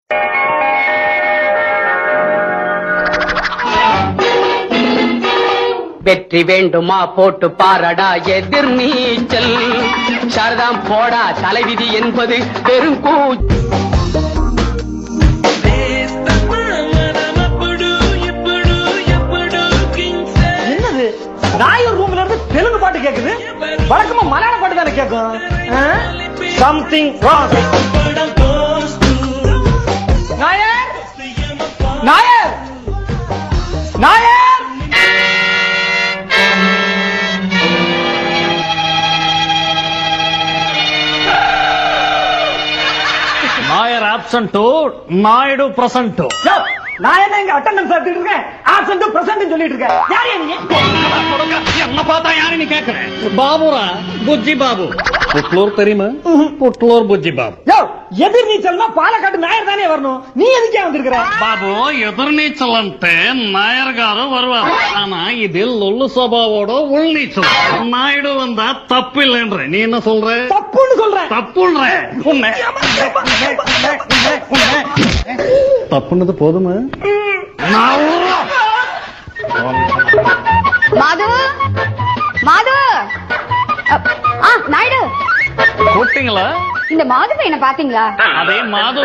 வெற்றி வேண்டுமா போட்டு பாரடா எதிர் நீச்சல் சாரதாம் போடா தலைவிதி என்பது பெருங்கூ என்னது நாயர் ரூம்ல இருந்து தெலுங்கு பாட்டு கேக்குது வழக்கமா மலையாள பாட்டு தானே கேக்கும் something wrong Nair Nair Nair Nair absent Naidu present யோ, நான் என்ன இங்க அட்டெண்டன்ஸ் எடுத்துட்டு இருக்கேன் ஆப்சென்ட் பிரசன்ட் சொல்லிட்டு இருக்கேன் யார் நீங்க என்ன பார்த்தா யாருன்னு கேக்குறேன் பாபுரா புஜ்ஜி பாபு புட்லூர் தெரியுமா புட்லூர் புஜ்ஜி பாபு யோ எதிர் நீச்சல்னா பாலக்காட்டு நாயர் தானே வரணும் நீ எதுக்கே வந்திருக்கிற బాబు ఎదురునీచల్ అంటే నాయర్ గారు வருவார் ஆனா இது லொல்லு சபாவோட உள்நீச்சல் நாயுடு வந்தா தப்பு இல்லைன்ற நீ என்ன சொல்ற தப்புன்னு சொல்றேன் தப்புன்ற உன்னை தப்புனது போதுமா மாது மாது அ- ஆ நாயுடு கூட்டிங்களா இந்த மாது பையனை பாத்தீங்களா అదే మాధు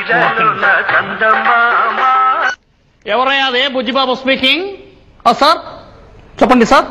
ఎవరయ్యా అదే బుజ్జిబాబు స్పీకింగ్ సార్ చెప్పండి సార్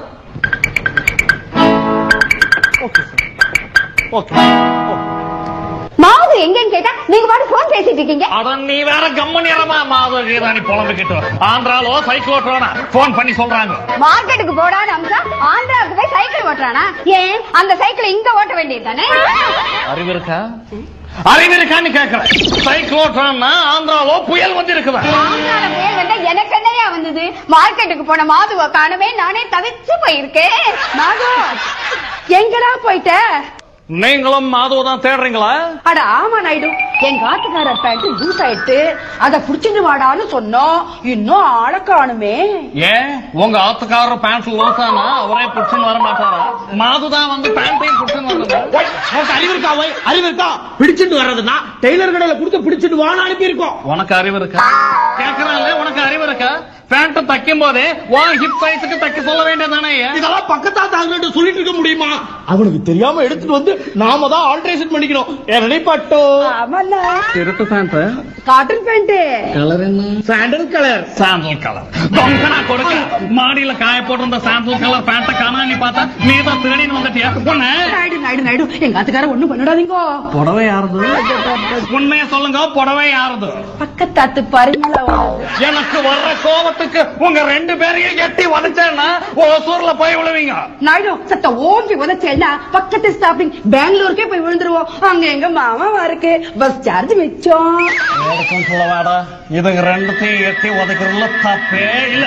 ఓకే மாது எங்கன்னு கேட்டா நீங்க பாட்டு போன் பேசிட்டு இருக்கீங்க அட நீ வேற கம்மனியரமா மாதவ கீதானி புலம்பிக்கிட்டு ஆந்திராலோ சைக்கிள் ஓட்டுறானா போன் பண்ணி சொல்றாங்க மார்க்கெட்டுக்கு போடான்னு அம்சா ஆந்திராவுக்கு போய் சைக்கிள் ஓட்டுறானா ஏன் அந்த சைக்கிள் இங்க ஓட்ட வேண்டியது தானே அறிவு இருக்கா அறிவு இருக்கான்னு கேக்குறேன் சைக்கிள் ஓட்டுறான்னா ஆந்திராலோ புயல் வந்து இருக்குதா ஆந்திரால புயல் வந்தா எனக்கு என்னையா வந்தது மார்க்கெட்டுக்கு போன மாதுவை காணவே நானே தவிச்சு போயிருக்கேன் மாது எங்கடா போயிட்ட நீங்களும் மாதவ தான் தேடுறீங்களா அட ஆமா நாயுடு எங்க ஆத்துக்காரர் பேண்ட் லூஸ் ஆயிட்டு அத புடிச்சிட்டு வாடான்னு சொன்னோம் இன்னும் ஆள காணுமே ஏன் உங்க ஆத்துக்காரர் பேண்ட் லோசானா அவரே புடிச்சுன்னு வர மாட்டாரா மாதுதான் வந்து பேண்டையும் புடிச்சுன்னு வர்றது உனக்கு அறிவு இருக்கா வை அறிவு இருக்கா பிடிச்சிட்டு வர்றதுன்னா டெய்லர் கடையில கொடுத்து பிடிச்சிட்டு வான்னு அனுப்பி இருக்கோம் உனக்கு அறிவு இருக்கா கேக்குறான்ல உனக்கு அறிவு இருக்கா பேண்ட் தைக்கும் போதே உன் ஹிப் சைஸுக்கு தைக்க சொல்ல வேண்டியதானே இதெல்லாம் பக்கத்தா தாங்கிட்டு சொல்லிட்டு இருக்க முடியுமா அவனுக்கு தெரியாம எடுத்துட்டு வந்து நாம தான் ஆல்ட்ரேஷன் பண்ணிக்கணும் என்னடி பட்டோ ஆமாண்ணா திருட்டு பேண்ட் காட்டன் பேண்ட் கலர் என்ன சாண்டல் கலர் சாண்டல் கலர் தொங்கனா கொடுக்க மாடியில காய போட்டிருந்த சாண்டல் கலர் பேண்ட காணா நீ பார்த்தா நீ தான் திருடின்னு வந்துட்டியா உன்னை நாயுடு நாயுடு நாயுடு எங்க ஆத்துக்காரர் ஒண்ணும் பண்ணிடாதீங்க புடவை யாருது உண்மையை சொல்லுங்க புடவை யாருது பக்கத்தாத்து பரிமளா எனக்கு வர்ற கோபத்துக்கு உங்க ரெண்டு பேரையும் எட்டி வதச்சேன்னா ஓசூர்ல போய் விழுவீங்க நாயுடு சத்த ஓங்கி உதச்சேன்னா பக்கத்து ஸ்டாப்பிங் பெங்களூருக்கே போய் விழுந்துருவோம் அங்க எங்க மாமாவா இருக்கு பஸ் சார்ஜ் மிச்சம் எதுக்கும் சொல்லவாடா இதுங்க ரெண்டுத்தையும் எட்டி உதைக்கிறதுல தப்பே இல்ல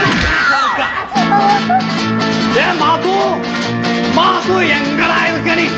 ஏ மாது மாது எங்கடா இருக்க நீ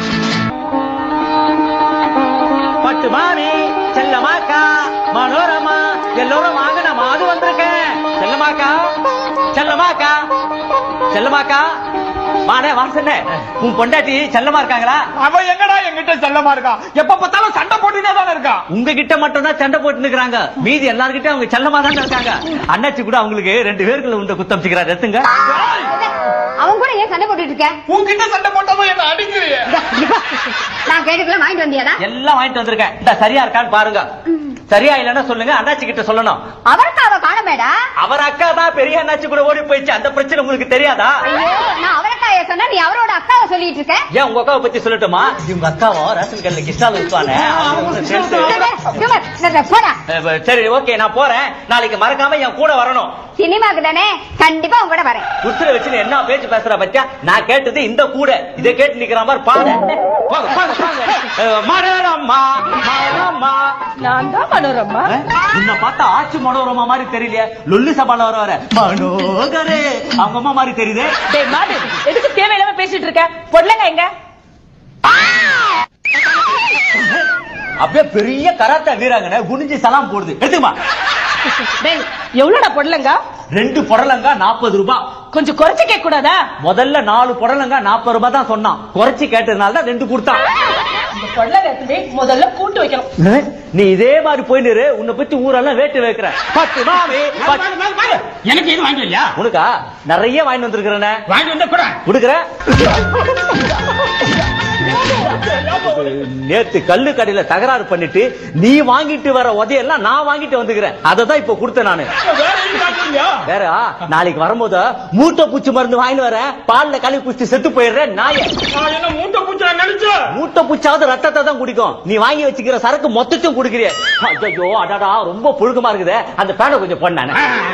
பட்டு மாமி செல்லமாக்கா மனோரமா எல்லோரும் வாங்க நான் மாது வந்திருக்கேன் செல்லமாக்கா செல்லமாக்கா செல்லமாக்கா மானே வாசனே உன் பொண்டாட்டி செல்லமா இருக்காங்களா அவ எங்கடா என்கிட்ட செல்லமா இருக்கா எப்ப பார்த்தாலும் சண்டை போட்டுட்டே தானே இருக்கா உங்ககிட்ட மட்டும் தான் சண்டை போட்டு நிக்கிறாங்க மீதி எல்லார்கிட்ட அவங்க செல்லமா தான் இருக்காங்க அண்ணாச்சி கூட அவங்களுக்கு ரெண்டு பேருக்குள்ள உண்ட குத்தம் சிக்கிறார் எத்துங்க அவன் கூட ஏன் சண்டை போட்டுட்டு இருக்க உன்கிட்ட சண்டை போட்டதும் என்ன அடிக்கிறியே நான் கேட்டுக்கலாம் வாங்கிட்டு வந்தியாடா எல்லாம் வாங்கிட்டு வந்திருக்கேன் இந்த சரியா இருக்கான்னு பாருங்க சரியா இல்லைன்னா சொல்லுங்க அண்ணாச்சி கிட்ட சொல்லணும் அவருக்கு அவ காணமேடா அவர் அக்கா தான் பெரிய அண்ணாச்சி கூட ஓடி போயிடுச்சு அந்த பிரச்சனை உங்களுக்கு தெரியாதா ஐயோ நான் அவரக்காய சொன்னா நீ அவரோட அக்காவை சொல்லிட்டு இருக்க ஏன் உங்க அக்காவை பத்தி சொல்லட்டுமா இவங்க அக்காவோ ரேஷன் கடையில கிஸ்டால விற்பானே சுமர், இந்த போடா சரி ஓகே நான் போறேன் நாளைக்கு மறக்காம என் கூட வரணும் சினிமாக்கு தானே கண்டிப்பா உங்க கூட வரேன் குத்துற வச்சு நீ என்ன பேச்சு பேசுற பத்தியா நான் கேட்டது இந்த கூட இதை கேட்டு நிக்கிற மாதிரி பாரு போங்க, போங்க, போங்க. அஹ், மனோரமா மனோரமா நான் தான் மனோரமா உன்னை பார்த்தா ஆட்சி மனோரமா மாதிரி தெரியலையே லொல்லு சபால வர வர மனோகரே அவங்க அம்மா மாதிரி தெரியுது டேய் மாடு எதுக்கு தேவையில்லாம பேசிட்டு இருக்க பொடலங்க எங்க அப்படியே பெரிய கராத்தா வீராங்கனை குனிஞ்சு சலாம் போடுது எடுத்துமா டேய் எவ்வளவுடா பொடலங்க ரெண்டு புடலங்கா நாற்பது ரூபாய் கொஞ்சம் குறைச்சு கேட்க கூடாதா முதல்ல நாலு புடலங்கா நாற்பது ரூபாய் தான் சொன்னான் குறைச்சு கேட்டதுனால தான் ரெண்டு கொடுத்தான் இந்த கொள்ள வேத்துமே முதல்ல கூட்டு வைக்கணும் நீ இதே மாதிரி போய் நிறு உன்னை பத்தி ஊரெல்லாம் வேட்டு வைக்கிற பத்து மாமி பத்து- எனக்கு எது வாங்கிட்டு இல்லையா உனக்கா நிறைய வாங்கி வந்திருக்கிறேன் வாங்கிட்டு வந்தா கூட கொடுக்குற நேத்து கல்லு கடையில தகராறு பண்ணிட்டு நீ வாங்கிட்டு வர உதையெல்லாம் நான் வாங்கிட்டு வந்துக்கிறேன் அதை தான் இப்ப கொடுத்தேன் நானு வேற எதுவும் வாங்கிட்டு இல்லையா வேற நாளைக்கு வரும்போது மூட்டை பூச்சி மருந்து வாங்கிட்டு வரேன் பால்ல கழுவி குடிச்சு செத்து போயிடுறேன் நாய நான் என்ன மூட்டை பூச்சி நினைச்சேன் மூட்டை பூச்சாவது ரத்தத்தை தான் குடிக்கும் நீ வாங்கி வச்சுக்கிற சரக்கு மொத்தத்தையும் குடிக்கிறிய ஐயோ அடடா ரொம்ப புழுக்கமா இருக்குது அந்த பேனை கொஞ்சம் பண்ணானே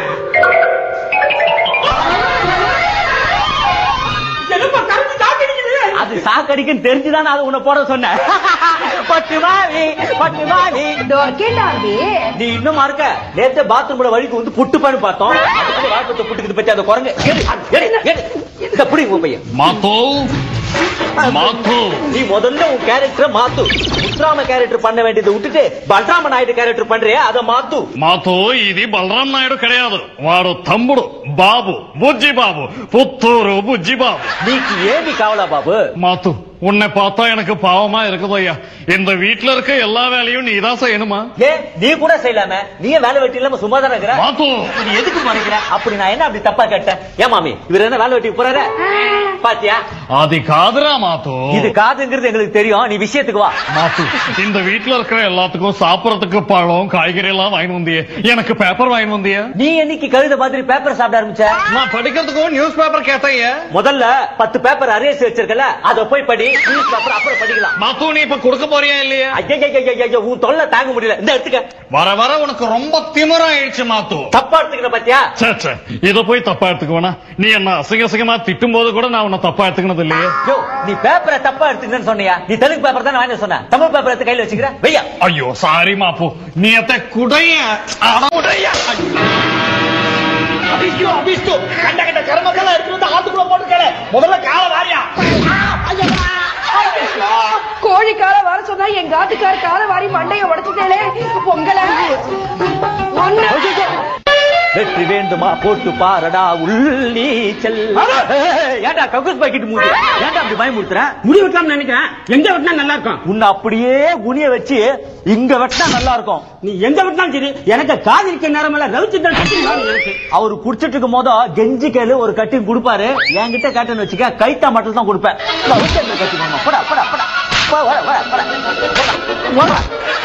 என்னப்பா கருத்து சாப்பிடுறது அது சாக்கடிக்குன்னு தெரிஞ்சுதானே அது உன்னை போட சொன்னேன் பத்து மாவி பத்து மாவி டோர்கேண்டாம்பி நீ இன்னும் மறக்க நேத்து பாத்ரூம்ல வழிக்கு வந்து புட்டு பண்ணு பார்த்தோம் அதுக்குள்ள வாய்ப்பத்தை புட்டுக்குது பத்தி அந்த குரங்கு எடு, எடு, எடு. இந்த புடி உன் பையன் மாத்தோ மாத்தோ நீ முதல்ல உன் கேரக்டரை மாத்து உத்ராம கேரக்டர் பண்ண வேண்டியதை விட்டுட்டு பல்ராம நாயுடு கேரக்டர் பண்றியே அதை மாத்து మాతో ఇది బలరాం నాయుడు కడియాదు వాడు తమ్ముడు బాబు బుజ్జి బాబు పుత్తూరు బుజ్జి బాబు நீக்கு ஏண்டி கவலை பாபு மாத்து உன்னை பார்த்தா எனக்கு பாவமா இருக்குது ஐயா இந்த வீட்டுல இருக்க எல்லா வேலையும் நீதான் செய்யணுமா ஏன் நீ கூட செய்யலாம நீ ஏன் வேலை வெட்டி இல்லாம சும்மா தானே இருக்கிற மாத்து நீ எதுக்கு மறைக்கிற அப்படி நான் என்ன அப்படி தப்பா கேட்டேன் ஏன் மாமி இவர் என்ன வேலை வெட்டி போறாரு பாத்தியா అది కాదురా మాతో இது காதுங்கிறது எங்களுக்கு தெரியும் நீ விஷயத்துக்கு வா மாத்து இந்த வீட்டுல இருக்கிற எல்லாத்துக்கும் சாப்பிடறதுக்கு பழம் காய்கறி எல்லாம் வாங்கி வந்தியே எனக்கு பேப்பர் வாங்கி வந்தியா நீ என்னைக்கு கழுத மாதிரி பேப்பர் சாப்பிட ஆரம்பிச்ச நான் படிக்கிறதுக்கும் நியூஸ் பேப்பர் கேட்டையே முதல்ல பத்து பேப்பர் அரேஸ் வச்சிருக்கல அத போய் படி நியூஸ் பேப்பர் அப்புறம் படிக்கலாம் மாத்து நீ இப்ப கொடுக்க போறியா இல்லையா ஐயோ உன் தொல்லை தாங்க முடியல இந்த எடுத்துக்க வர வர உனக்கு ரொம்ப திமிராயிடுச்சு மாத்து தப்பா எடுத்துக்கிற பாத்தியா ச்சே, ச்சே. இத போய் தப்பா எடுத்துக்குவேனா நீ என்ன அசிங்க அசிங்கமா திட்டும் போது கூட நான் உன்னை தப்பா எடுத்துக்கினது இல்லையே யோ நீ பேப்பரை தப்பா எடுத்துக்கன்னு சொன்னியா நீ தெலுங்கு பேப்பர் தானே வாங்கி சொன்ன தமிழ் பேப்பர் எடுத்து கையில வச்சுக்கிற வெய்யா ஐயோ சாரி மாப்பு நீ அத்த குடைய அட குடைய அபிஷ்டு அபிஷ்டு கண்ட கண்ட கருமக்கெல்லாம் எடுத்து வந்து ஆத்துக்குள்ள போட்டுக்கல முதல்ல கால வாரியா கோழி காலை வர சொன்னா எங்க ஆட்டுக்கார காலை வாரி மண்டைய உடைச்சிட்டேலே பொங்கல ஒண்ணு வெற்றி வேண்டுமா போட்டு பாரடா உள்ளீச்சல் ஏய், ஏன்டா கக்கூஸ் பாக்கெட் மூடி ஏன்டா அப்படி பயமுறுத்துற முடி வெட்டலாம்னு நினைக்கிறேன் எங்க வெட்டினா நல்லா இருக்கும் உன்னை அப்படியே குனிய வச்சு இங்க வெட்டினா நல்லா இருக்கும் நீ எங்க வெட்டினாலும் சரி எனக்கு காதலிக்க நேரம் எல்லாம் ரவிச்சந்திரன் எனக்கு அவரு குடிச்சிட்டு இருக்கும் போது கெஞ்சி கேளு ஒரு கட்டிங் கொடுப்பாரு என்கிட்ட கேட்டேன்னு வச்சுக்க கைத்தா மட்டும் தான் கொடுப்பேன் ரவிச்சந்திரன் கட்டி கொடுமா. போடா போடா போடா போ, வர, வர, வர. போடா.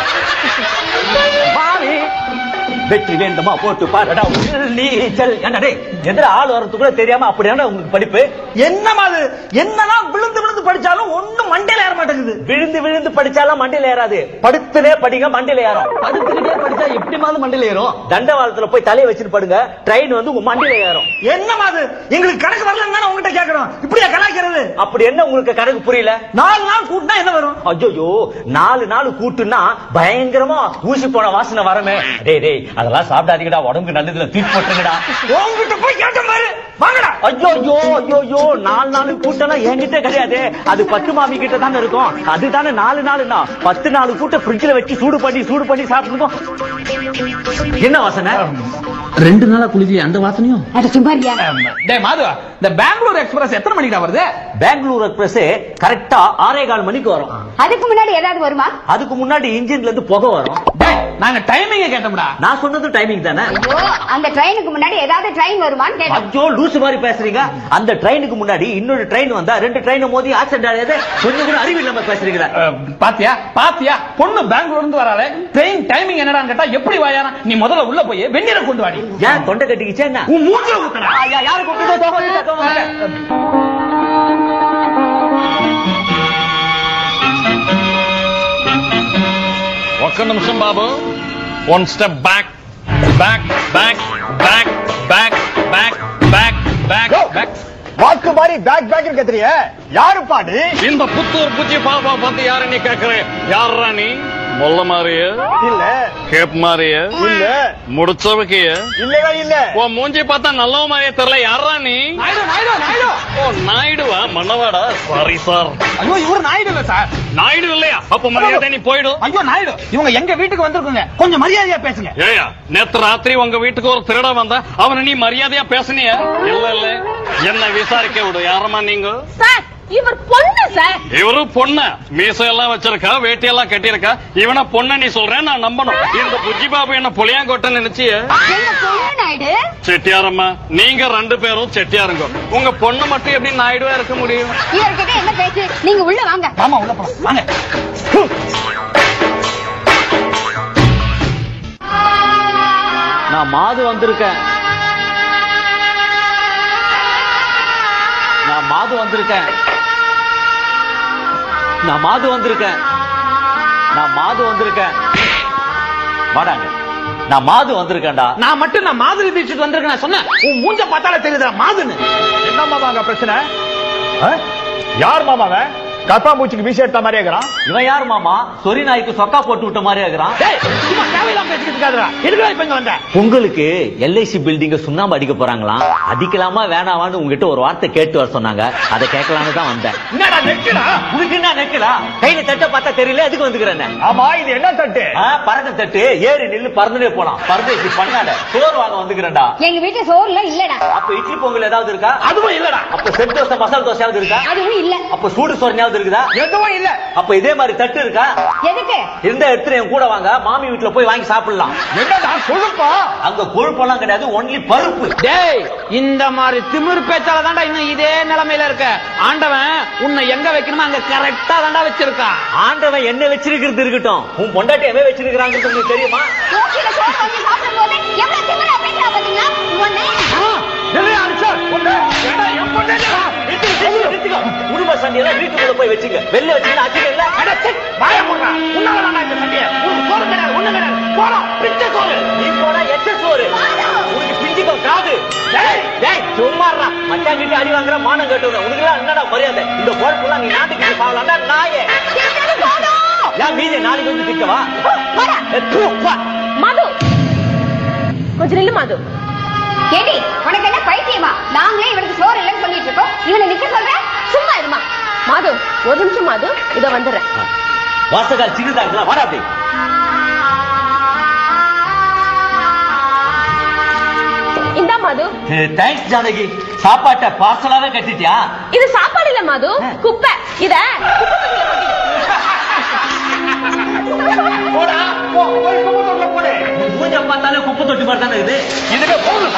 வாடி. வெற்றி வேண்டுமா போட்டு பாருடா நீச்சல் ஏன்டா டேய் எதிர ஆள் வர்றது கூட தெரியாம அப்படியான உங்களுக்கு படிப்பு என்னமா அது என்னதான் விழுந்து விழுந்து படிச்சாலும் ஒண்ணும் மண்டையில ஏற மாட்டேங்குது விழுந்து விழுந்து படிச்சாலும் மண்டையில ஏறாது படுத்துனே படிங்க மண்டையில ஏறும் படுத்துக்கிட்டே படிச்சா எப்படிமாவது மண்டையில ஏறும் தண்டவாளத்துல போய் தலையை வச்சுட்டு படுங்க ட்ரெயின் வந்து உங்க மண்டையில ஏறும் என்னமா அது எங்களுக்கு கணக்கு வரலன்னு தானே உங்ககிட்ட கேக்குறோம் இப்படியா கலாய்க்கிறது அப்படி என்ன உங்களுக்கு கணக்கு புரியல நாலு நாள் கூட்டினா என்ன வரும் ஐயோ நாலு நாள் கூட்டுனா பயங்கரமா ஊசி போன வாசனை வரமே டேய் டேய் அதெல்லாம் சாப்பிடாதீங்கடா உடம்புக்கு நல்லதுல தூக்கி போட்டுருங்கடா உங்ககிட்ட போய் கேட்ட மாதிரி வாங்கடா ஐயோ ஐயோ ஐயோ ஐயோ நாலு நாள் கூட்டம்லாம் என்கிட்ட கிடையாது அது பத்து மாமி கிட்ட தானே இருக்கும் அதுதானே நாலு நாளுன்னா பத்து நாலு கூட்ட ஃப்ரிட்ஜ்ல வச்சு சூடு பண்ணி சூடு பண்ணி சாப்பிட்டுருக்கோம் என்ன வாசனை ரெண்டு நாளா குளிக்கல அந்த வாசனையும் அட சும்மாரியா டேய் மாதுவா இந்த பெங்களூர் எக்ஸ்பிரஸ் எத்தனை மணிக்கு வருது பெங்களூர் எக்ஸ்பிரஸ் கரெக்டா ஆறே கால் மணிக்கு வரும் அதுக்கு முன்னாடி ஏதாவது வருமா அதுக்கு முன்னாடி இன்ஜின்ல இருந்து புகை வரும் டேய் நாங்க டைமிங்க கேட்டோம்டா நான் சொன்னது டைமிங் தானே ஐயோ அந்த ட்ரெயினுக்கு முன்னாடி ஏதாவது ட்ரெயின் வருமான்னு கேட்டோம் ஐயோ லூசு மாதிரி பேசுறீங்க அந்த ட்ரெயினுக்கு முன்னாடி இன்னொரு ட்ரெயின் வந்தா ரெண்டு ட்ரெயின் மோதி ஆக்சிடென்ட் ஆகாது கொஞ்சம் கூட அறிவு இல்லாம பேசுறீங்களா அஹ், பாத்தியா பாத்தியா பொண்ணு பெங்களூர்ல இருந்து வராளே ட்ரெயின் டைமிங் என்னடான்னு கேட்டா எப்படி வாயாரா நீ முதல்ல உள்ள போய் வெந்நீரை கொண்டு வாடி ஏன் தொண்டை கட்டிக்கிச்சா என்ன உன் மூஞ்சில ஊத்துடா ஆ, யா- யாரு கூப்பிட்டு தோக வந்துட்டா, தோக வந்துட்டா. ఒక్క నిమిషం బాబు one step back back back back back back back back back வாக்கு மாதிரி பேக் பேக் கத்துறிய யாரு பாடி இந்த புத்தூர் புஜ்ஜி பாபா பத்தி யாரு நீ கேக்குறேன் யாரா நீ முல்ல மாறிய இல்ல கேப் மாறிய இல்ல முடிச்சவக்கிய இல்லவே இல்ல உன் மூஞ்சி பார்த்தா நல்லவ மாதிரியே தெரியல யாரா நீ நாயுடு நாயுடு நாயுடு ஓ நாயுடுவா மன்னவாடா சாரி சார் ஐயோ இவரு நாயுடு இல்ல சார் நாயுடு இல்லையா அப்ப மரியாதை நீ போயிடு ஐயோ நாயுடு இவங்க எங்க வீட்டுக்கு வந்திருக்குங்க கொஞ்சம் மரியாதையா பேசுங்க ஏயா நேத்து ராத்திரி உங்க வீட்டுக்கு ஒரு திருட வந்தா அவனை நீ மரியாதையா பேசுனிய இல்ல இல்ல என்ன விசாரிக்க விடு யாரம்மா நீங்க சார் இவர் பொண்ணு சார் இவரு பொண்ண மீசையெல்லாம் வச்சிருக்கா வேட்டியெல்லாம் கட்டியிருக்கா இவன பொண்ண நீ சொல்றேன் நான் நம்பணும் இந்த புஜ்ஜி பாபு என்ன புளியாங்கொட்டை நினைச்சிய எங்க பொண்ணு நாயுடு செட்டியாரம்மா நீங்க ரெண்டு பேரும் செட்டியாருங்க உங்க பொண்ணு மட்டும் எப்படி நாயுடுவா இருக்க முடியும் இவர்கிட்ட என்ன பேச்சு நீங்க உள்ள வாங்க ஆமா உள்ள போலாம் வாங்க நான் மாது வந்திருக்கேன் நான் மாது வந்திருக்கேன் நான் மாது வந்திருக்கேன் நான் மாது வந்திருக்கேன் வாடாங்க நான் மாது வந்திருக்கேன்டா நான் மட்டும் நான் மாதிரி தீட்சிட்டு வந்திருக்கேன் நான் சொன்னேன் உன் மூஞ்ச பார்த்தாலே தெரியுதுடா மாதுன்னு என்ன மாமா அங்க பிரச்சனை ஆ? யார் மாமா அவன் கத்தாம்பூச்சிக்கு வீசி எடுத்த மாதிரியே இருக்கிறான் இவன் யார் மாமா சொரி நாய்க்கு சொக்கா போட்டு விட்ட மாதிரி இருக்கிறான் டேய் சும்மா தேவையில்லாம பேசிக்கிட்டு இருக்காதடா எதுக்குடா இப்ப இங்க வந்த உங்களுக்கு எல்ஐசி பில்டிங்க சுண்ணாம்பு அடிக்க போறாங்களாம் அடிக்கலாமா வேணாமான்னு உங்ககிட்ட ஒரு வார்த்தை கேட்டு வர சொன்னாங்க அதை கேட்கலான்னு தான் வந்தேன் என்னடா நெட்டுடா உனக்கு என்ன நெக்கலா கையில தட்ட பார்த்தா தெரியல எதுக்கு வந்துக்கிறேன் ஆமா இது என்ன தட்டு பறக்க தட்டு ஏறி நில்லு பறந்துட்டே போலாம் பறந்து இப்படி பண்ணாட சோறு வாங்க வந்துக்கிறேன்டா எங்க வீட்டுல சோறுல இல்லடா அப்ப இட்லி பொங்கல் ஏதாவது இருக்கா அதுவும் இல்லடா அப்ப செட் தோசை மசால் தோசையாவது இருக்கா அதுவும் இல்ல அப்ப சூடு சோறனையாவது இருக்குதா எதுவும் இல்ல அப்ப இதே மாதிரி தட்டு இருக்கா எதுக்கு இருந்தா எடுத்துட்டு என் கூட வாங்க மாமி வீட்டுல போய் வாங்கி சாப்பிடலாம் என்னடா கொழுப்பா அங்க கொழுப்பெல்லாம் கிடையாது ஒன்லி பருப்பு டேய் இந்த மாதிரி திமிர் பேச்சால தான்டா இன்னும் இதே நிலைமையில இருக்க ஆண்டவன் உன்னை எங்க வைக்கணுமோ அங்க கரெக்டா தான்டா வச்சிருக்கான் ஆண்டவன் என்ன வச்சிருக்கிறது இருக்கட்டும் உன் பொண்டாட்டி எவன் வச்சிருக்கிறாங்க உங்களுக்கு தெரியுமா தூக்கில சோறு வாங்கி சாப்பிடும் போது எவ்வளவு திமிரா பேசுறா பாத்தீங்களா உன்னை குடும்ப சண்டையெல்லாம் வீட்டுக்குள்ள போய் வச்சுங்க வெளில வச்சுங்க அச்சுக்கல வாய போடுறா உன்னால தான்டா இந்த சண்டைய உனக்கு சோறு கிடையாது ஒண்ணு கிடையாது போறோம் பிச்சை சோறு நீ போனா எச்ச சோறு உனக்கு பிஞ்சுக்கோ காது டேய் டேய் சும்மாறா மச்சான் கிட்ட அடி வாங்குற மானம் கட்டுற உனக்கு எல்லாம் என்னடா மரியாதை இந்த பொழப்புலாம் நீ நாட்டுக்கு சாவலாம்டா நாயே திமிரு போதும் ஏன் மீதி நாளைக்கு வந்து திக்கவா போடா. மது கொஞ்சம் நில்லு மது ஏடி உனக்கு என்ன பைத்தியமா நாங்களே இவனுக்கு சோறு இல்லைன்னு சொல்லிட்டு இருக்கோம் இவனை நிக்க சொல்ற சும்மா இருமா மது ஒரு நிமிஷம் மது இதோ வந்துடுறேன் வாசகா சின்னதா வாடா அப்படி இந்தா மது தேங்க்ஸ் ஜானகி சாப்பாட்டை பார்சலாவே கட்டிட்டியா இது சாப்பாடு இல்ல மது குப்பை இத போடா போ போய் குப்பத்தொட்டில போடு மூஞ்ச பார்த்தாலே குப்பை தொட்டி மாதிரி தானே இது இதுவே போதும்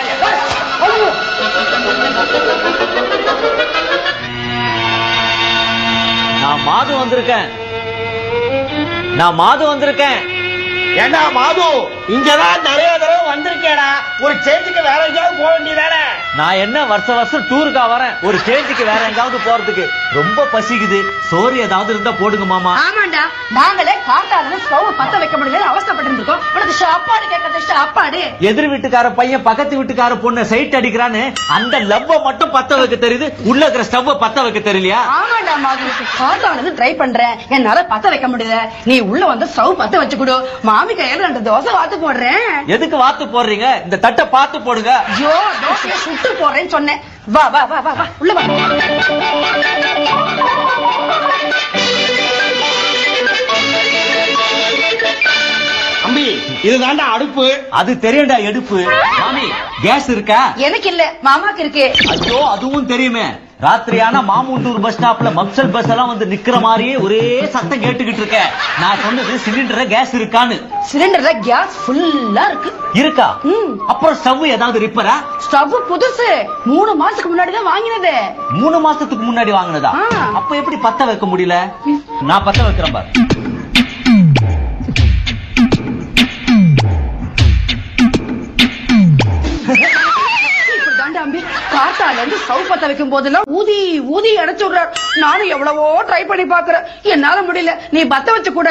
நான் மாது வந்திருக்கேன் நான் மாது வந்திருக்கேன் ஏண்டா மாது இங்கதான் நிறைய தடவை வந்திருக்கேடா ஒரு சேஞ்சுக்கு வேற எங்கேயாவது போக வேண்டியதானே நான் என்ன வருஷ வருஷம் டூருக்கா வரேன் ஒரு சேஞ்சுக்கு வேற எங்காவது போறதுக்கு ரொம்ப பசிக்குது சோறு ஏதாவது இருந்தா போடுங்க மாமா ஆமாண்டா நாங்களே காட்டால ஸ்டவ் பத்த வைக்க முடியல அவஸ்தப்பட்டு இருக்கோம் உனக்கு சாப்பாடு கேட்கறது சாப்பாடு எதிர் வீட்டுக்கார பையன் பக்கத்து வீட்டுக்கார பொண்ணு சைட் அடிக்கிறான்னு அந்த லவ்வ மட்டும் பத்த வைக்க தெரியுது உள்ள இருக்கிற ஸ்டவ் பத்த வைக்க தெரியலையா ஆமாண்டா மாதிரி காட்டானது ட்ரை பண்றேன் என்னால பத்த வைக்க முடியல நீ உள்ள வந்து ஸ்டவ் பத்த வச்சு கொடு மாமி கையில ரெண்டு தோசை வாத்து போடுறேன் எதுக்கு வாத்து போடுறீங்க இந்த தட்டை பார்த்து போடுங்க ஐயோ தோசையை சுட்டு போடுறேன்னு சொன்னேன் வா வா வா வா வா உள்ள வா தம்பி இதுதான்டா அடுப்பு அது தெரியும்டா எடுப்பு மாமி கேஸ் இருக்கா எனக்கு இல்ல மாமாக்கு இருக்கு ஐயோ அதுவும் தெரியுமே ராத்திரியான மாமுண்டூர் பஸ் ஸ்டாப்ல மப்சல் பஸ் எல்லாம் வந்து நிக்கிற மாதிரியே ஒரே சத்தம் கேட்டுக்கிட்டு இருக்க நான் சொன்னது சிலிண்டர்ல கேஸ் இருக்கான்னு சிலிண்டர்ல கேஸ் ஃபுல்லா இருக்கு இருக்கா ம். அப்புறம் ஸ்டவ் ஏதாவது ரிப்பரா ஸ்டவ் புதுசு மூணு மாசத்துக்கு முன்னாடி தான் வாங்கினது மூணு மாசத்துக்கு முன்னாடி வாங்கினதா ஆ. அப்ப எப்படி பத்த வைக்க முடியல நான் பத்த வைக்கிறேன் பாரு இப்படிதாண்டா அம்பி காட்டால இருந்து ஸ்டவ் பத்த வைக்கும் போதெல்லாம் ஊதி ஊதி அடைச்சு விடுறார் நானும் எவ்வளவோ ட்ரை பண்ணி பாக்குறேன் என்னால முடியல நீ பத்த வச்சு கூட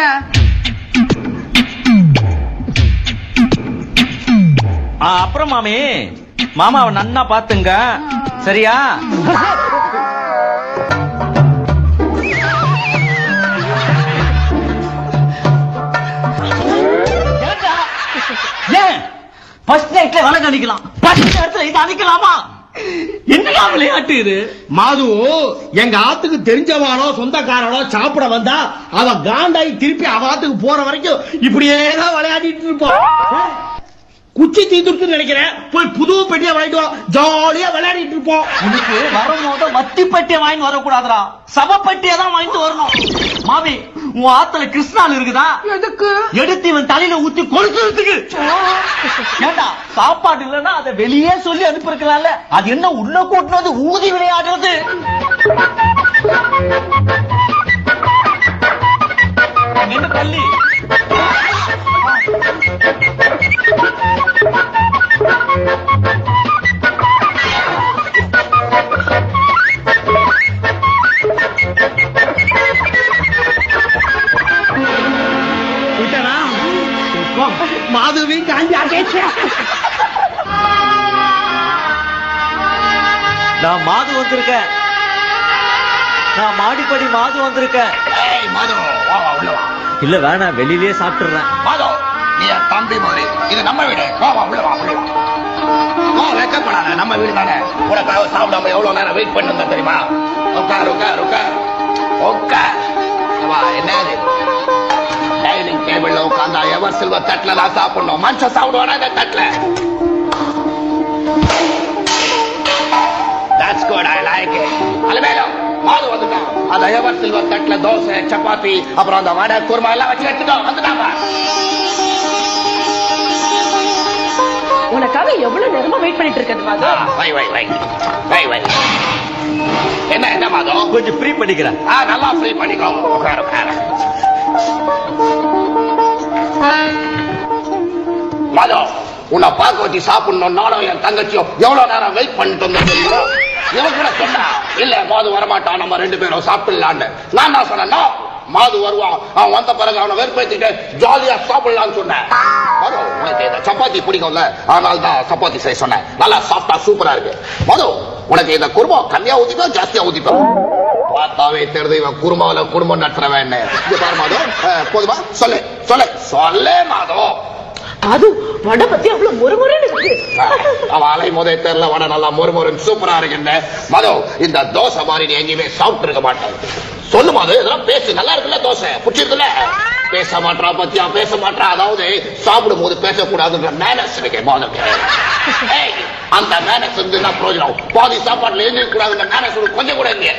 ஆ, அப்புறம் மாமி மாமாவை நன்னா பாத்துங்க சரியா ஏன் ஃபர்ஸ்ட் நைட்ல விளக்கு அடிக்கலாம் ஃபர்ஸ்ட் நேரத்துல இது அடிக்கலாமா என்னடா விளையாட்டு இது மாது எங்க ஆத்துக்கு தெரிஞ்சவாளோ சொந்தக்காரனோ சாப்பிட வந்தா அவ காண்டாயி திருப்பி அவ ஆத்துக்கு போற வரைக்கும் இப்படியே தான் விளையாடிட்டு இருப்போம் குச்சி தீந்துருக்குன்னு நினைக்கிறேன் போய் புது பெட்டியா வாங்கிட்டு வா ஜாலியா விளையாடிட்டு இருப்போம் உனக்கு வரும்போது வத்தி பெட்டியை வாங்கிட்டு வரக்கூடாதுடா சவ பெட்டியை தான் வாங்கிட்டு வரணும் மாமி உன் ஆத்துல கிருஷ்ணால் இருக்குதா எதுக்கு எடுத்து இவன் தலையில ஊத்தி கொளுத்துறதுக்கு ஏண்டா சாப்பாடு இல்லைன்னா அதை வெளியே சொல்லி அனுப்பியிருக்கலாம்ல அது என்ன உள்ள கூட்டினது ஊதி விளையாடுறது என்ன பள்ளி விட்டனா மாதவியும் காஞ்சி ஆட்டேச்சு நான் மாது வந்திருக்கேன் நான் மாடிப்படி மாது வந்திருக்கேன் ஏய் மது வா வா உள்ள வா இல்ல வேணாம் வெளியிலேயே சாப்பிட்டுறேன் மது நீ என் தம்பி மாதிரி இது நம்ம வீடு வா வா உள்ள வா உள்ள வா வா வெக்கப்படாத நம்ம வீடு தானே உனக்காக சாப்பிடாம எவ்வளவு நேரம் வெயிட் பண்ணி தெரியுமா உட்கார் உட்கார் உட்கார் உட்கார் வா என்ன இது டைனிங் டேபிள்ல உட்கார்ந்தா எவர் சில்வர் தட்டுல தான் சாப்பிடணும் மனுஷன் சாப்பிடுவானா இந்த தட்டுல That's good, I like it. Alamelu, மாது வந்துட்டான். அந்த எவர் சில்வர் தட்டுல தோசை சப்பாத்தி அப்புறம் அந்த வடை குருமா எல்லாம் வச்சு எடுத்துட்டோம் வந்துட்டாப்பா உனக்காக எவ்வளவு நேரமா வெயிட் பண்ணிட்டு இருக்கிறது மாது வை வை வை வை வை என்ன என்ன மாதம் கொஞ்சம் ஃப்ரீ பண்ணிக்கிறேன் ஆ நல்லா ஃப்ரீ பண்ணிக்கோ உட்கார உட்கார மாதோ உன்னை பார்க்க வச்சு சாப்பிடணும் நானும் என் தங்கச்சியும் எவ்வளவு நேரம் வெயிட் பண்ணிட்டு இருந்தோம் தெரியுமா இவன் கூட சொன்னா இல்ல மாது வரமாட்டான் நம்ம ரெண்டு பேரும் சாப்பிடலான்னு நான் நான் சொன்னேன் "No, மாது வருவான் அவன் வந்த பிறகு அவனை வெறுப்பேத்திட்டு ஜாலியா சாப்பிடலாம்னு சொன்னேன் மது உனக்கு இந்த சப்பாத்தி பிடிக்கும்ல அதனால தான் சப்பாத்தி செய்ய சொன்னேன் நல்லா சாப்பிட்டா சூப்பரா இருக்கு மது உனக்கு இந்த குருமா கம்மியா ஊத்திப்பா ஜாஸ்தியா ஊத்திப்பா பார்த்தாவே தெரியுது இவன் குருமாவில குடும்பம் நடத்துறவன் இங்க பாரு மாதோ அஹ், போதுமா சொல்லு சொல்லு சொல்லு மாதோ அது வடை பத்தி அவ்வளவு முறுமுறுன்னு இருக்கு அவன் அலை முதல் தெரியல வட நல்லா மொறுமொறுன்னு சூப்பரா இருக்குன்னு மதோ இந்த தோசை மாதிரி நீ எங்கேயுமே சாப்பிட்டு இருக்க மாட்டேன் சொல்லு மது இதெல்லாம் பேசு நல்லா இருக்குல்ல தோசை பிடிச்சிருக்குல்ல பேச மாட்டா பத்தியா பேச மாட்டா அதாவது சாப்பிடும் போது பேசக்கூடாதுன்ற மேனஸ் இருக்கு மோதல் அந்த மேனஸ் வந்து என்ன பிரயோஜனம் பாதி சாப்பாட்டுல எழுந்திருக்க கூடாதுன்ற மேனஸ் கொஞ்சம் கூட இல்லையே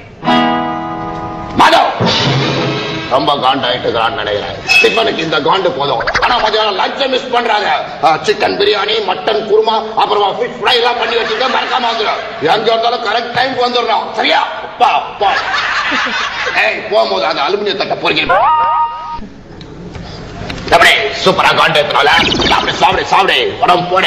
மதோ ரொம்ப காண்டாயிட்டு இருக்கிறான்னு நினைக்கிறேன் டிஃபனுக்கு இந்த காண்டு போதும் ஆனா மதியானம் லஞ்சை மிஸ் பண்றாங்க சிக்கன் பிரியாணி மட்டன் குருமா அப்புறமா ஃபிஷ் ஃப்ரை எல்லாம் பண்ணி வச்சுட்டு மறக்காம வந்துடும் எங்க இருந்தாலும் கரெக்ட் டைம்க்கு வந்துடணும் சரியா அப்பா அப்பா ஏய் போகும்போது அந்த அலுமினிய தட்டை பொறுக்கி அப்படியே சூப்பரா காண்டு எடுத்துனால சாப்பிடு சாப்பிடு சாப்பிடு உடம்பு போடு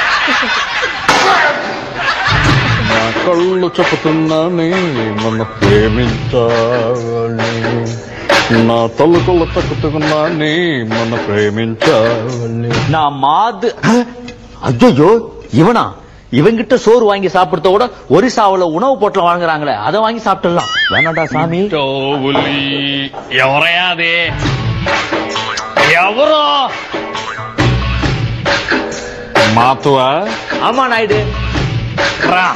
నా కళ్ళు చెబుతున్నానే నన్ను ప్రేమించాలని నా తలుకులు తక్కుతున్నానే మన ప్రేమించాలని நான் மாது ஐயோ இவனா இவங்கிட்ட சோறு வாங்கி சாப்பிடுறத விட ஒரிசாவுல உணவு பொட்டலம் வாங்குறாங்களே அதை வாங்கி சாப்பிட்டுடலாம் வேணாடா சாமி చౌలి ఎవరయ్యా అది ఎవరు మాతువా ஆமா நாயுடு రా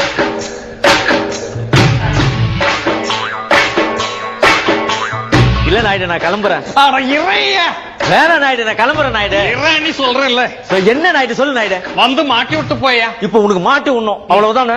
இல்ல நாயுடு நான் கிளம்புறேன் அட இறையா வேணா நாயுடு நான் கிளம்புறேன் நாயுடு இறைன்னு சொல்றேன்ல So, என்ன நாயுடு சொல்லு நாயுடு வந்து மாட்டி விட்டு போயா இப்ப உனக்கு மாட்டு உண்ணும் அவ்வளவுதானே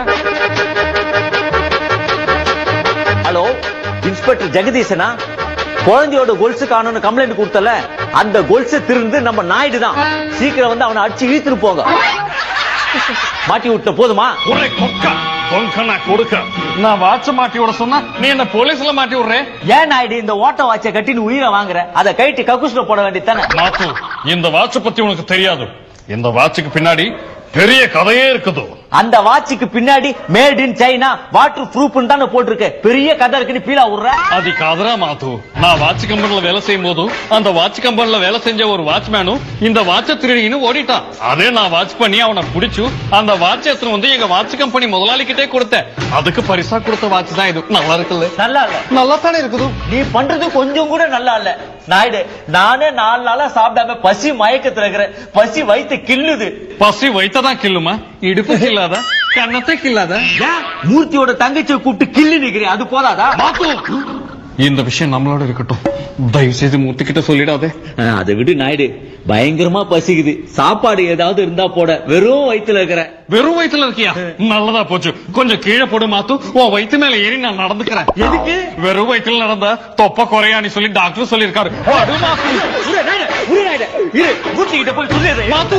ஹலோ இன்ஸ்பெக்டர் ஜெகதீசனா குழந்தையோட கொலுசு காணும்னு கம்ப்ளைண்ட் கொடுத்தல அந்த கொலுசு திருந்து நம்ம நாயுடு தான் சீக்கிரம் வந்து அவனை அடிச்சு இழுத்துட்டு போங்க மாட்டி விட்ட போதுமா ஒரே கொக்கா கொங்க நான் கொடுக்க நான் வாட்ச மாட்டி விட சொன்னா நீ என்ன போலீஸ்ல மாட்டி விடுறே ஏன் நாயுடு இந்த ஓட்ட வாட்சை கட்டி நீ உயிரை வாங்குற அதை கைட்டி கக்கூஸ்ல போட வேண்டியதானே மாத்து இந்த வாட்ச பத்தி உனக்கு தெரியாது இந்த வாட்சுக்கு பின்னாடி பெரிய கதையே இருக்குது அந்த வாட்சுக்கு பின்னாடி made in China waterproof தானே போட்டிருக்கு பெரிய கதை இருக்குன்னு பீலா விடுற అది కాదురా మాధు నా వాచ్ కంపెనీలో వేலை செய்யும் போது அந்த வாட்ச் கம்பெனில வேலை செஞ்ச ஒரு வாட்ச்மேனும் இந்த வாட்சை திருடின்னு ஓடிட்டான் அதே நான் வாட்ச் பண்ணி அவனை புடிச்சு அந்த வாட்ச் எடுத்துன்னு வந்து எங்க வாட்ச் கம்பெனி முதலாளி கிட்டே கொடுத்தேன் அதுக்கு பரிசா கொடுத்த வாட்ச் தான் இது நல்லா இருக்குல்ல நல்லா இல்ல நல்லா தானே இருக்குது நீ பண்றது கொஞ்சம் கூட நல்லா இல்ல நாயுடு நானே நாலு நாளா சாப்பிடாம பசி மயக்கத்துல இருக்கிறேன் பசி வயித்து கில்லுது பசி வைத்ததான் கில்லுமா இடுப்பு கில்லாதா கண்ணத்தை கில்லாதா ஏன் மூர்த்தியோட தங்கச்சியை கூப்பிட்டு கில்லு நிக்கிறேன் அது போதாதா மாத்து இந்த விஷயம் நம்மளோட இருக்கட்டும் தயவு செய்து மூர்த்தி கிட்ட சொல்லிடாதே அஹ், அதை விடு நாயுடு பயங்கரமா பசிக்குது சாப்பாடு ஏதாவது இருந்தா போட வெறும் வயித்துல இருக்கிற வெறும் வயித்துல இருக்கியா நல்லதா போச்சு கொஞ்சம் கீழே போடு மாத்து உன் வயித்து மேல ஏறி நான் நடந்துக்கிறேன் எதுக்கு? வெறும் வயித்துல நடந்தா தொப்ப குறையான்னு சொல்லி டாக்டர் சொல்லியிருக்காரு படு மாத்து. உரு, நாயுடு, உரு, நாயுடு. இரு, மூர்த்தி கிட்ட போய் சொல்லிடுறேன் மாத்து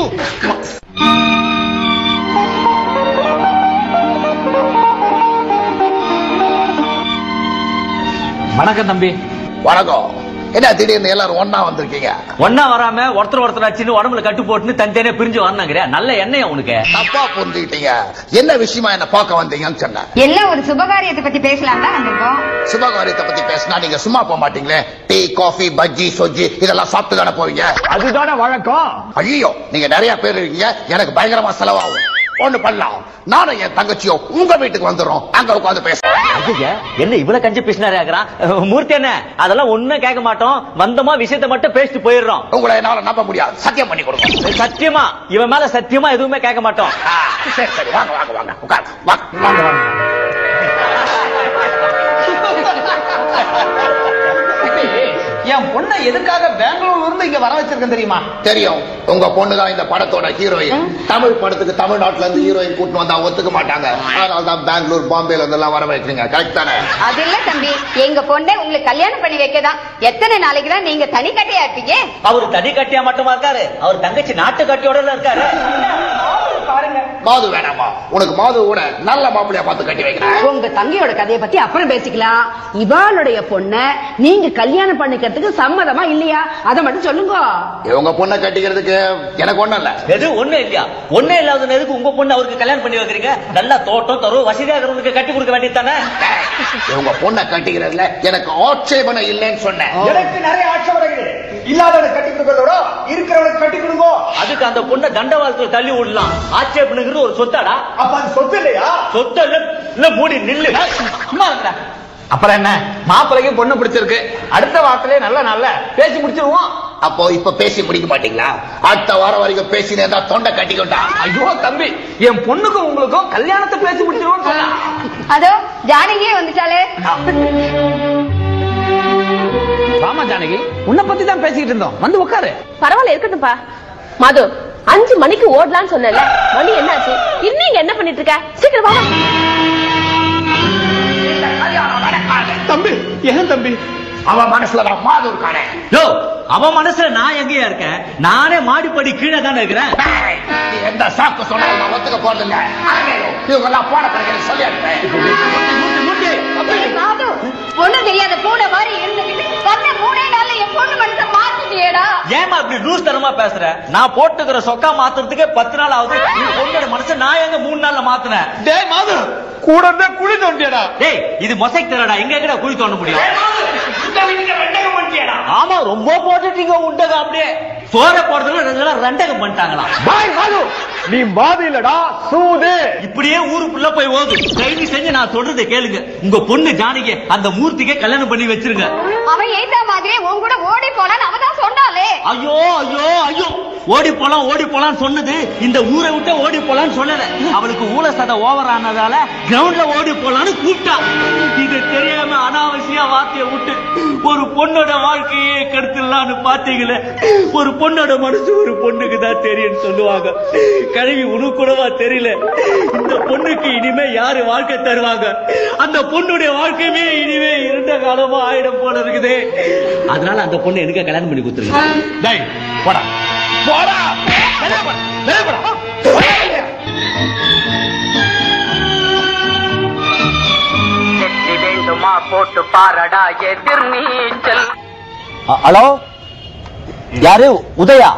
வணக்கம் தம்பி வணக்கம் என்ன திடீர்னு எல்லாரும் ஒண்ணா வந்திருக்கீங்க ஒன்னா வராம ஒருத்தர் ஒருத்தர் அடிச்சுன்னு உடம்புல கட்டு போட்டுன்னு தனித்தனியா பிரிஞ்சு வரணுங்கிற நல்ல எண்ணெய் உனக்கு தப்பா புரிஞ்சுக்கிட்டீங்க என்ன விஷயமா என்ன பார்க்க வந்தீங்கன்னு சொன்னேன் எல்லாம் ஒரு சுபகாரியத்தை பத்தி பேசலாம் தான் வந்திருக்கோம் சுபகாரியத்தை பத்தி பேசினா நீங்க சும்மா போக மாட்டீங்களே டீ காஃபி பஜ்ஜி சொஜ்ஜி இதெல்லாம் சாப்பிட்டு தானே போவீங்க அதுதானே வழக்கம் ஐயோ நீங்க நிறைய பேர் இருக்கீங்க எனக்கு பயங்கரமா செலவாகும் ஒண்ணு பண்ணலாம் நானும் என் தங்கச்சியும் உங்க வீட்டுக்கு வந்துடுறோம் அங்க உட்காந்து பேச ஐயா, என்ன இவ்வளவு கஞ்சி பேசினாரே ஆகிறான் மூர்த்தி என்ன அதெல்லாம் ஒண்ணும் கேட்க மாட்டோம் வந்தோமா விஷயத்தை மட்டும் பேசிட்டு போயிடுறோம் உங்களை என்னால நம்ப முடியாது சத்தியம் பண்ணி கொடுங்க சத்தியமா இவன் மேல சத்தியமா எதுவுமே கேட்க மாட்டோம் ஆ, சரி சரி வாங்க வாங்க வாங்க உட்கார் வாங்க வாங்க வாங்க என் பொண்ணை எதுக்காக பெங்களூர்ல இருந்து இங்க வர வச்சிருக்கேன் தெரியுமா தெரியும் உங்க பொண்ணுதான் இந்த படத்தோட ஹீரோயின் தமிழ் படத்துக்கு தமிழ்நாட்டுல இருந்து ஹீரோயின் கூட்டு வந்தா ஒத்துக்க மாட்டாங்க அதனால தான் பெங்களூர் பாம்பேல இருந்து எல்லாம் வர வைக்கிறீங்க கரெக்ட் தானே அது இல்ல தம்பி எங்க பொண்ணை உங்களுக்கு கல்யாணம் பண்ணி வைக்கதான் எத்தனை நாளைக்கு தான் நீங்க தனி கட்டையா இருப்பீங்க அவர் தனி கட்டியா மட்டுமா இருக்காரு அவர் தங்கச்சி நாட்டு கட்டியோட இருக்காரு மாது வேணாமா உனக்கு மாது கூட நல்ல மாப்பிள்ளையா பார்த்து கட்டி வைக்கிறேன் உங்க தங்கையோட கதையை பத்தி அப்புறம் பேசிக்கலாம் இவாளுடைய பொண்ண நீங்க கல்யாணம் பண்ணிக்கிறதுக்கு சம்மதமா இல்லையா அதை மட்டும் சொல்லுங்க இவங்க பொண்ணை கட்டிக்கிறதுக்கு எனக்கு ஒண்ணும் இல்ல எது ஒண்ணு இல்லையா ஒண்ணே இல்லாத எதுக்கு உங்க பொண்ணு அவருக்கு கல்யாணம் பண்ணி வைக்கிறீங்க நல்ல தோட்டம் தரும் வசதியா இருக்கிறவங்களுக்கு கட்டி கொடுக்க வேண்டியது தானே இவங்க பொண்ணை கட்டிக்கிறதுல எனக்கு ஆட்சேபனை இல்லைன்னு சொன்னேன் எனக்கு நிறைய ஆட்சேபனை இருக்குது இல்லாதவனுக்கு கட்டி கொடுக்கறதோட இருக்கிறவனுக்கு கட்டி கொடுங்க அதுக்கு அந்த பொண்ணை தண்டவாளத்துல தள்ளி விடலாம் ஆட்சேபனுங்கிற ஒரு சொத்தாடா அப்ப அது சொத்து இல்லையா சொத்து இல்ல இல்ல மூடி நில்லு சும்மா இருடா. அப்புறம் என்ன மாப்பிள்ளைக்கு பொண்ணு பிடிச்சிருக்கு அடுத்த வாரத்திலே நல்ல நல்ல பேசி முடிச்சிருவோம் அப்போ இப்ப பேசி முடிக்க மாட்டீங்களா அடுத்த வாரம் வரைக்கும் பேசினே தான் தொண்டை கட்டிக்கிட்டா ஐயோ தம்பி என் பொண்ணுக்கும் உங்களுக்கும் கல்யாணத்தை பேசி முடிச்சிருவோம் சொன்னா அதோ ஜானகியே வந்துட்டாலே ராமா ஜானகி உன்னை பத்தி தான் பேசிக்கிட்டு இருந்தோம் வந்து உட்காரு பரவாயில்ல இருக்கட்டும்ப்பா மது அஞ்சு மணிக்கு ஓடலாம்னு சொன்னேன்ல மணி என்னாச்சு இன்னும் இங்க என்ன பண்ணிட்டு இருக்க சீக்கிரம் வா தம்பி ஏன் தம்பி அவன் மனசுல நான் மாது இருக்கானே யோ அவன் மனசுல நான் எங்கேயா இருக்கேன் நானே மாடிப்படி கீழே தானே இருக்கிறேன் டேய், நீ எந்த சாக்கு சொன்னாலும் நான் ஒத்துக்க போறது இல்ல இவங்க எல்லாம் போன பிறகு சொல்லி மாது பொண்ணு தெரியாத பூனை மாதிரி இருந்துகிட்டு வந்த மூணே நாள்ல என் பொண்ணு மனசை மாத்திட்டியேடா ஏமா இப்படி லூஸ் தரமா பேசுற நான் போட்டுக்கிற சொக்கா மாத்துறதுக்கே பத்து நாள் ஆகுது நீ பொண்ணோட மனசை நான் எங்க மூணு நாள்ல மாத்துனேன் டேய் மாது கூட இருந்தா குழி தோண்டியடா டேய் இது மொசைக் தரடா எங்க எங்கடா குழி தோண்ட முடியும் ஆமா ரொம்ப போட்டுட்டீங்க உண்டக அப்படியே சோற போடுறதுல ரெண்டு நாளா ரெண்டகம் பண்ணிட்டாங்களாம் பாய் மாது நீ மாது இல்லடா சூது இப்படியே ஊருக்குள்ள போய் ஓது கைது செஞ்சு நான் சொல்றதை கேளுங்க உங்க பொண்ணு ஜானகி அந்த மூர்த்திக்கே கல்யாணம் பண்ணி வச்சிருங்க அவன் ஏத்தா மாதிரியே உன் கூட ஓடி போனான்னு அவ தான் சொன்னாலே ஐயோ ஐயோ ஐயோ ஓடி போலாம் ஓடி போலாம்னு சொன்னது இந்த ஊரை விட்டு ஓடி போலாம்னு சொல்லல அவளுக்கு ஊழ சதை ஓவர் ஆனதால கிரவுண்ட்ல ஓடி போலாம்னு கூப்பிட்டா இது தெரியாம அனாவசிய வார்த்தையை விட்டு ஒரு பொண்ணோட வாழ்க்கையே கெடுத்துடலாம்னு பாத்தீங்களே ஒரு பொண்ணோட மனசு ஒரு பொண்ணுக்கு தான் தெரியும்னு சொல்லுவாங்க கழுவி உனக்கு கூடவா தெரியல இந்த பொண்ணுக்கு இனிமே யாரு வாழ்க்கை தருவாங்க அந்த பொண்ணுடைய வாழ்க்கையுமே இனிமே இருண்ட காலமா ஆயிடும் போல இருக்குது அதனால அந்த பொண்ணு எனக்கு கல்யாணம் பண்ணி கொடுத்துருங்க டேய் போடா போடா வெளிய போடா, வெளிய போடா. வெற்றி வேண்டுமா போட்டு பாரடா எதிர் நீச்சல் ஹலோ யாரு உதயா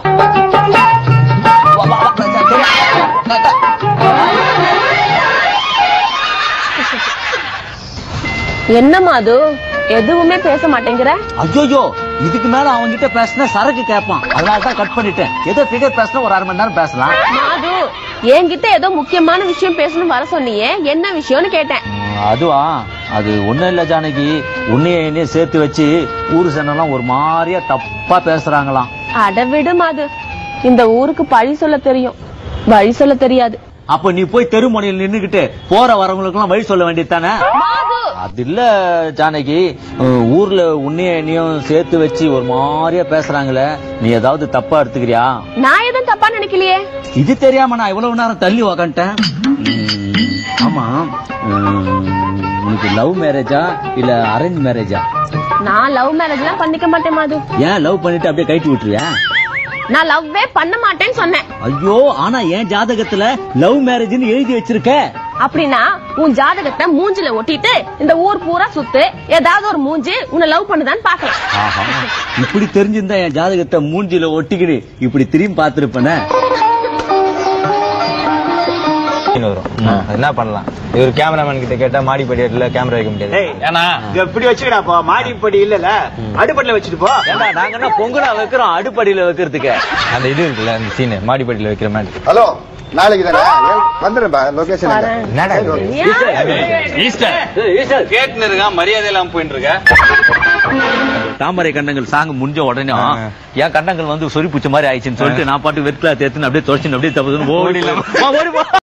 என்ன மாது எதுவுமே பேச மாட்டேங்கிற ஐயோ இதுக்கு மேல அவங்க கிட்ட பேசினா சரக்கு கேட்பான் அதனால தான் கட் பண்ணிட்டேன் ஏதோ ஃபிகர் பேசினா ஒரு அரை மணி நேரம் பேசலாம் மாது என்கிட்ட ஏதோ முக்கியமான விஷயம் பேசணும் வர சொன்னியே என்ன விஷயம்னு கேட்டேன் அதுவா அது ஒண்ணும் இல்ல ஜானகி உன்னைய என்னைய சேர்த்து வச்சு ஊரு சனெல்லாம் ஒரு மாதிரியா தப்பா பேசுறாங்களாம் அட விடு மாது இந்த ஊருக்கு பழி சொல்ல தெரியும் வழி சொல்ல தெரியாது அப்ப நீ போய் தெருமுனையில் நின்னுகிட்டு போற வரவங்களுக்கு எல்லாம் வழி சொல்ல வேண்டியது தானே மாது அது இல்ல ஜானகி அஹ், ஊர்ல உன்னையும் என்னையும் சேர்த்து வச்சு ஒரு மாதிரியா பேசுறாங்களே நீ ஏதாவது தப்பா எடுத்துக்கிறியா நான் எதுவும் தப்பா நினைக்கலையே இது தெரியாம நான் இவ்வளவு நேரம் தள்ளி உக்காந்துட்டேன் உம், ஆமா உம், உனக்கு லவ் மேரேஜா இல்ல அரேஞ்ச் மேரேஜா நான் லவ் மேரேஜ் எல்லாம் பண்ணிக்க மாட்டேன் மாது ஏன் லவ் பண்ணிட்டு அப்படியே கைட்டு விட்டுருவியா நான் லவ்வே பண்ண மாட்டேன்னு சொன்னேன் ஐயோ ஆனா என் ஜாதகத்துல லவ் மேரேஜ்னு எழுதி வச்சிருக்க அப்படின்னா உன் ஜாதகத்தை மூஞ்சில ஒட்டிட்டு இந்த ஊர் பூரா சுத்து ஏதாவது ஒரு மூஞ்சி உன்னை லவ் பண்ணுதான்னு பாக்கலாம் ஆஹா இப்படி தெரிஞ்சிருந்தா என் ஜாதகத்தை மூஞ்சில ஒட்டிக்கிடு இப்படி திரும்பி பார்த்திருப்பேனே வரும் என்ன பண்ணலாம் இவர் கேமராமேன் கிட்ட கேட்டா மாடி படிக்கட்டுல கேமரா வைக்க முடியாது ஏன்னா இப்படி வச்சுக்கடா போ மாடிப்படி இல்லல அடுப்படில வச்சுட்டு போ ஏண்டா நாங்க என்ன பொங்கலா வைக்கிறோம் அடுப்படியில வைக்கிறதுக்கு அந்த இது இருக்குல்ல அந்த சீன் மாடி படியில வைக்கிற மாதிரி ஹலோ நாளைக்கு தானே வந்துடும்பா லொகேஷன் என்னடா இது? ஈஸ்டர் கேட்டுன்னு இருக்கான் மரியாதை இல்லாம போயிட்டு இருக்க தாமரை கண்டங்கள் சாங் முடிஞ்ச உடனே என் கண்டங்கள் வந்து சொறி பூச்ச மாதிரி ஆயிடுச்சுன்னு சொல்லிட்டு நான் பாட்டு வெட்கிலா தேத்துன்னு அப்படியே தொடச்சுன்னு அப்படியே தப்புன்னு ஓடி ஓடி போ.